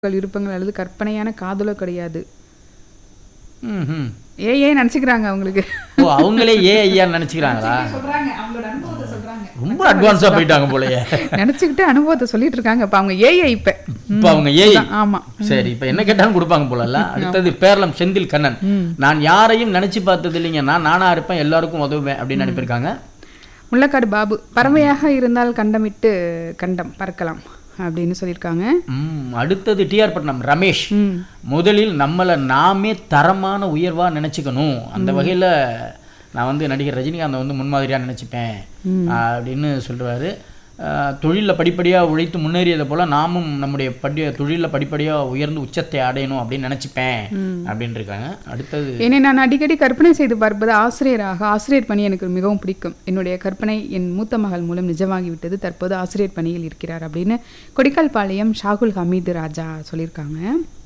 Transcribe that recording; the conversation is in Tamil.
விருப்பங்கள் அல்லது கற்பனையான காதலோ கிடையாது ம்ஹும். ஏ ஏ நினச்சிக்கிறாங்க அவங்களுக்கு ஓ அவங்களே ஏ ஐயான்னு நினைச்சுக்கிறாங்களா சொல்றாங்க அவங்களோட அனுபவத்தை சொல்றாங்க ரொம்ப அட்வான்ஸா போயிட்டாங்க போலயே நினச்சிக்கிட்டு அனுபவத்தை சொல்லிட்டு இருக்காங்க இப்போ அவங்க ஏஐ இப்போ இப்ப அவங்க ஏஐ ஆமா சரி இப்ப என்ன கேட்டாலும் கொடுப்பாங்க போலல்ல அடுத்தது பேரளம் செந்தில் கண்ணன் நான் யாரையும் நினைச்சு பார்த்தது இல்லைங்க நான் நானா இருப்பேன் எல்லாருக்கும் உதவுவேன் அப்படின்னு அனுப்பியிருக்காங்க முள்ளக்காடு பாபு பறவையாக இருந்தால் கண்டமிட்டு கண்டம் பறக்கலாம் அப்படின்னு சொல்லியிருக்காங்க ம், அடுத்தது டிஆர் பட்னம் ரமேஷ் ம் முதலில் நம்மளை நாமே தரமான உயர்வா நினைச்சுக்கணும் அந்த வகையில நான் வந்து நடிகர் ரஜினிகாந்தை வந்து முன்மாதிரியா நினைச்சுப்பேன் அப்படின்னு சொல்றாரு அஹ், தொழில்ல படிப்படியா உழைத்து முன்னேறியதை போல நாமும் நம்முடைய படி தொழில்ல படிப்படியா உயர்ந்து உச்சத்தை அடையணும் அப்படின்னு நினைச்சுப்பேன் அப்படின்னு இருக்காங்க அடுத்தது என்னை நான் அடிக்கடி கற்பனை செய்து பார்ப்பது ஆசிரியராக ஆசிரியர் பணி எனக்கு மிகவும் பிடிக்கும் என்னுடைய கற்பனை என் மூத்த மகள் மூலம் நிஜமாகிவிட்டது தற்போது ஆசிரியர் பணியில் இருக்கிறார் அப்படின்னு கொடிக்கால் பாளையம் ஷாகுல் ஹமீது ராஜா சொல்லியிருக்காங்க